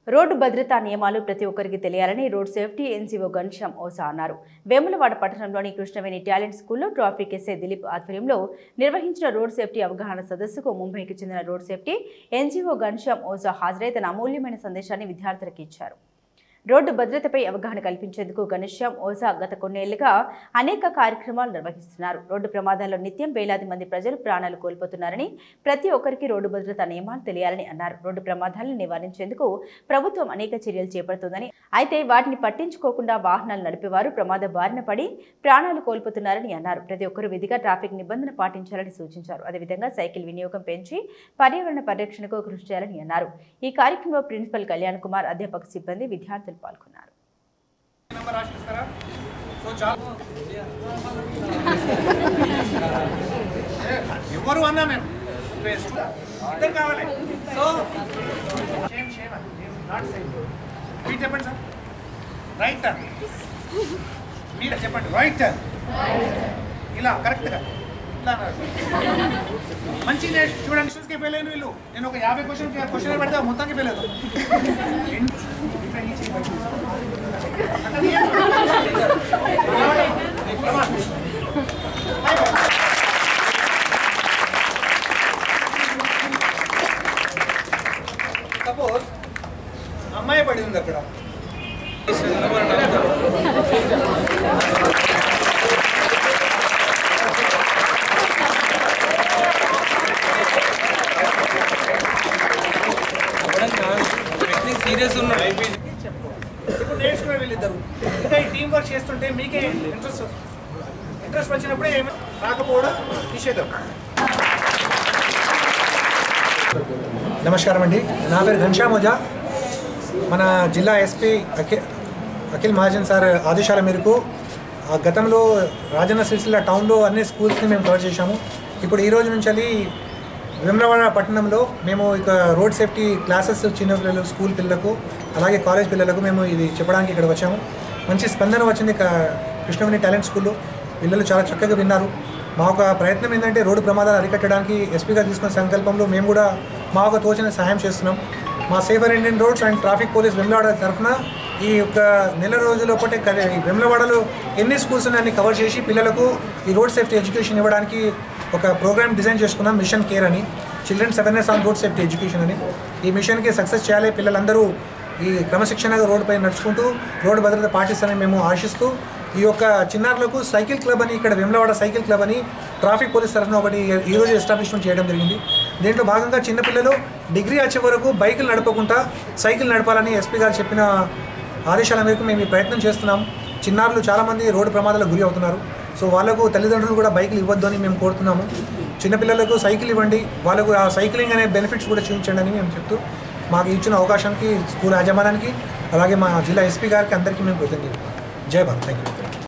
road భద్రతా నియమాలు ప్రతి ఒక్కరికి తెలియాలని road safety NGO Ghanshyam Ojha అన్నారు వేములవాడ పట్టణంలోని కృష్ణవేణి టాలెంట్ స్కూల్లో ట్రాఫిక్ ఎస్ఐ దిలీప్ ఆధ్వర్యంలో నిర్వహించిన రోడ్ సేఫ్టీ అవగాహన సదస్సుకు ముంబైకి చెందిన road safety NGO Ghanshyam Ojha హాజరై తన అమూల్యమైన సందేశాన్ని విద్యార్థులకు ఇచ్చారు రోడ్డు భద్రతపై అవగాహన కల్పించేందుకు ఘనశ్యామ్ ఓజా గత కొన్నేళ్లుగా అనేక కార్యక్రమాలు నిర్వహిస్తున్నారు రోడ్డు ప్రమాదాల్లో నిత్యం వేలాది మంది ప్రజలు ప్రాణాలు కోల్పోతున్నారని ప్రతి ఒక్కరికి రోడ్డు భద్రతా నియమాలు తెలియాలని అన్నారు రోడ్డు ప్రమాదాలను నివారించేందుకు ప్రభుత్వం అనేక చర్యలు చేపడుతుందని అయితే వాటిని పట్టించుకోకుండా వాహనాలు నడిపేవారు ప్రమాద బారిన పడి ప్రాణాలు కోల్పోతున్నారని అన్నారు ప్రతి ఒక్కరూ విధిగా ట్రాఫిక్ నిబంధన పాటించాలని సూచించారు అదేవిధంగా సైకిల్ వినియోగం పెంచి పర్యావరణ పరిరక్షణకు కృషి చేయాలని అన్నారు ఈ కార్యక్రమంలో ప్రిన్సిపల్ కళ్యాణ్ కుమార్ అధ్యాపక సిబ్బంది విద్యార్థులు పాల్గొన్నారు నెంబర్ రాసిస్తారా సో చాలా ఎవరు అన్నా మేము బెస్ట్ ఇద్దరు కావాలి so same same not same మీరు చెప్పండి సార్ రైట్ టర్న్ మీరు చెప్పండి రైట్ టర్న్ ఇలా కరెక్ట్గా ఇట్లా అన్నారు మంచి చూడండి క్వశ్చన్స్కి ఫెయిల్ అయిన వీళ్ళు నేను ఒక యాభై క్వశ్చన్ క్వశ్చన్ పెడితే మొత్తానికి ఫెయిల్ అవుతాం సపోజ్ అమ్మాయి పడి ఉంది అక్కడ సీరియస్ ఉన్నాడు ఇప్పుడు నేర్చుకునే వీళ్ళిద్దరు ఇంకా ఈ టీం వర్క్ చేస్తుంటే మీకే ఇంట్రెస్ట్ ఇంట్రెస్ట్ వచ్చినప్పుడే ఏమి రాకపోవడం నిషేధం నమస్కారం అండి నా పేరు ఘనశ్యామ్ ఓజా మన జిల్లా ఎస్పీ అఖిల్ అఖిల్ మహాజన్ సార్ ఆదేశాల మేరకు ఆ గతంలో రాజన్న సిరిసిల్ల టౌన్లో అన్ని స్కూల్స్ని మేము కవర్ చేశాము ఇప్పుడు ఈ రోజు నుంచి వెళ్ళి వేములవాడ పట్టణంలో మేము ఇక రోడ్ సేఫ్టీ క్లాసెస్ చిన్న పిల్లలు స్కూల్ పిల్లలకు అలాగే కాలేజ్ పిల్లలకు మేము ఇది చెప్పడానికి ఇక్కడ వచ్చాము మంచి స్పందన వచ్చింది క- కృష్ణవేణి టాలెంట్ స్కూల్లో పిల్లలు చాలా చక్కగా విన్నారు మా ఒక ప్రయత్నం ఏంటంటే రోడ్డు ప్రమాదాలు అరికట్టడానికి ఎస్పీ గారు తీసుకున్న సంకల్పంలో మేము కూడా మా ఒక తోచిన సహాయం చేస్తున్నాం మా safer Indian roads and traffic police Vemulawada తరఫున ఈ యొక్క నెల రోజులపటే కదే ఈ వెమ్లవాడలో ఎన్ని స్కూల్స్ ఉన్నాయని కవర్ చేసి పిల్లలకు ఈ రోడ్ సేఫ్టీ ఎడ్యుకేషన్ ఇవ్వడానికి ఒక ప్రోగ్రామ్ డిజైన్ చేసుకున్నాం మిషన్ కేర్ అని children's awareness on road safety education అని ఈ మిషన్కి సక్సెస్ చేయాలి పిల్లలందరూ ఈ క్రమశిక్షణగా రోడ్డుపై నడుచుకుంటూ రోడ్డు భద్రత పాటిస్తారని మేము ఆశిస్తూ ఈ యొక్క చిన్నారులకు సైకిల్ క్లబ్ అని ఇక్కడ వెమ్లవాడ సైకిల్ క్లబ్ అని ట్రాఫిక్ పోలీస్ తరఫున ఒకటి ఈరోజు ఎస్టాబ్లిష్మెంట్ చేయడం జరిగింది దీంట్లో భాగంగా చిన్నపిల్లలు డిగ్రీ వచ్చే వరకు బైకులు నడపకుండా సైకిల్ నడపాలని ఎస్పీ గారు చెప్పిన ఆదేశాల మేరకు మేము ఈ ప్రయత్నం చేస్తున్నాం చిన్నారులు చాలామంది రోడ్డు ప్రమాదాలకు గురి అవుతున్నారు సో వాళ్ళకు తల్లిదండ్రులు కూడా బైకులు ఇవ్వద్దు అని మేము కోరుతున్నాము చిన్నపిల్లలకు సైకిల్ ఇవ్వండి వాళ్ళకు ఆ సైక్లింగ్ అనే బెనిఫిట్స్ కూడా చూపించండి అని మేము చెప్తూ మాకు ఇచ్చిన అవకాశానికి స్కూల్ యాజమాన్యానికి అలాగే మా జిల్లా ఎస్పీ గారికి అందరికీ మేము కృతజ్ఞతలు జై భారత్ థ్యాంక్ యూ